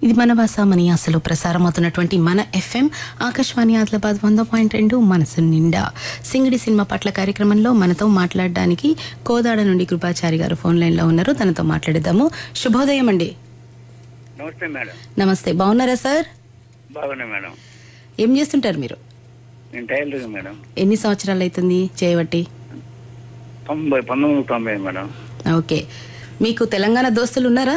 ఇది మన భాష మన అసలు ప్రసారమవుతున్నటువంటి మన ఎఫ్ఎం ఆకాశవాణి ఆదిలాబాద్ వంద పాయింట్ రెండు మనసు నిండా సింగిడి సినిమా పట్ల కార్యక్రమంలో మనతో మాట్లాడడానికి కోదాడ నుండి కృపాచారి గారు ఫోన్ లైన్లో ఉన్నారు తనతో మాట్లాడేద్దాము శుభోదయం అండి నమస్తే మేడం నమస్తే బాగున్నారా సార్ బాగున్నా మేడం ఏం చేస్తుంటారు మీరు నేను టైలర్ మేడం ఎన్ని సంవత్సరాలు అవుతుంది చేయబట్టి తొంభై పంతొమ్మిది వందల తొంభై మేడం ఓకే మీకు తెలంగాణ దోస్తులు ఉన్నారా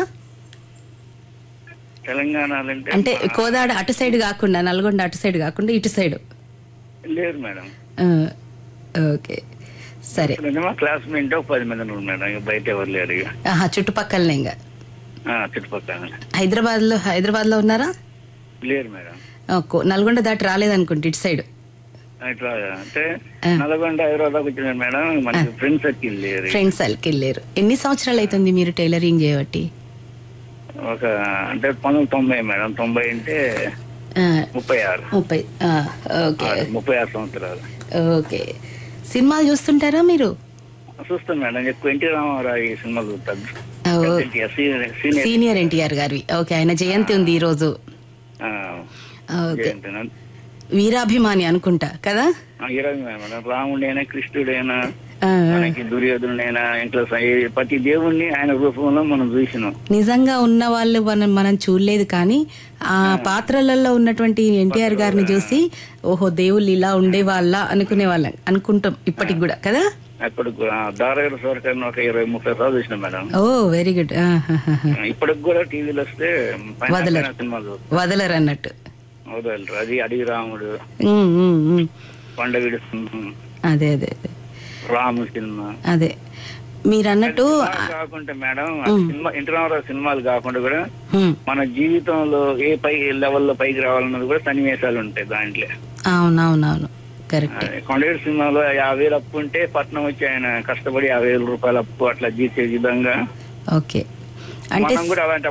తెలంగాణ అంటే అంటే కోదాడ అటు సైడ్ కాకుండా నల్గొండ అటు సైడ్ కాకుండా ఇటు సైడ్ లేరు మేడం ఓకే సరే ఇప్పుడు మా క్లాస్మేట్ ఒక పది మంది ఉన్నారు మేడం ఇక బయట ఎవరు లేరు ఇక ఆహా చుట్టుపక్కలనే ఇంకా ఆ, చుట్టుపక్కల హైదరాబాద్ లో హైదరాబాద్ లో ఉన్నారా లేరు మేడం ఆ, కో- నల్గొండ దాటి రాలేదనుకుంటే ఇటు సైడ్ ఇట్లా అంటే నల్గొండ హైదరాబాద్ వచ్చిన మేడం మనకి ఫ్రెండ్స్ సర్కిల్ లేరు ఫ్రెండ్స్ వాళ్ళకి వెళ్ళారు ఎన్ని సంవత్సరాలు అవుతుంది మీరు టైలరింగ్ చేయబట్టి ఒక అంటే పంతొమ్మిది తొంభై మేడం తొంభై అంటే ఆ, ముప్పై ఆరు ముప్పై ఆ, ఓకే ఆ, ముప్పై ఆరు సంవత్సరాలు ఓకే సినిమాలు చూస్తుంటారా మీరు చూస్తాను మేడం ఎక్కువ ఎన్టీ రామారావు ఈ సినిమా చూస్తాను ఓ, సీనియర్ సీనియర్ సీనియర్ ఎన్టీఆర్ గారివి ఓకే ఆయన జయంతి ఉంది ఈ రోజు ఆ, ఓకే జయంతినా? వీరాభిమాని అనుకుంటా కదా ఆ, ఇరవై మేడం రాముడైనా కృష్ణుడైనా ఆ, మనకి దుర్యోధనుడైనా ఇంట్లో స- ప్రతి దేవుణ్ణి ఆయన రూపంలో మనం చూసినాం నిజంగా ఉన్న వాళ్ళు మనం మనం చూడలేదు కానీ ఆ పాత్రలలో ఉన్నటువంటి ఎన్టీఆర్ గారిని చూసి ఓహో దేవుళ్ళు ఇలా ఉండే వాళ్ళ అనుకునే వాళ్ళం అనుకుంటాం ఇప్పటికి కూడా కదా అప్పుడు దారగడ సోరకర్ని ఒక ఇరవై ముప్పై సార్లు చూసిన మేడం ఓ వెరీ గుడ్ ఇప్పటికి కూడా టీవీలో వస్తే పైన వదలరు. పైన సినిమాలు చూస్తాం. వదలరు అన్నట్టు వదలరు అది అడవి రాముడు ఉమ్, ఉమ్, ఉమ్. కొండవీడు సింహం అదే అదే అదే రాము సినిమా అదే మీరు అన్నట్టు సినిమాలు కాకుండా మేడం ఆ సినిమా ఎన్టీ రామారావు సినిమాలు కాకుండా కూడా ఉమ్, మన జీవితంలో ఏ పై లెవెల్లో పైకి రావాలన్నది కూడా సన్నివేశాలు ఉంటాయి దాంట్లో అవునవునవును కరెక్ట్ అదే కొండవీడు సినిమాలో యాభై వేలు అప్పు ఉంటే పట్నం వచ్చి ఆయన కష్టపడి యాభై వేల రూపాయల అప్పు అట్లా తీసే విధంగా ఓకే అంటే మనం కూడా అలాంటి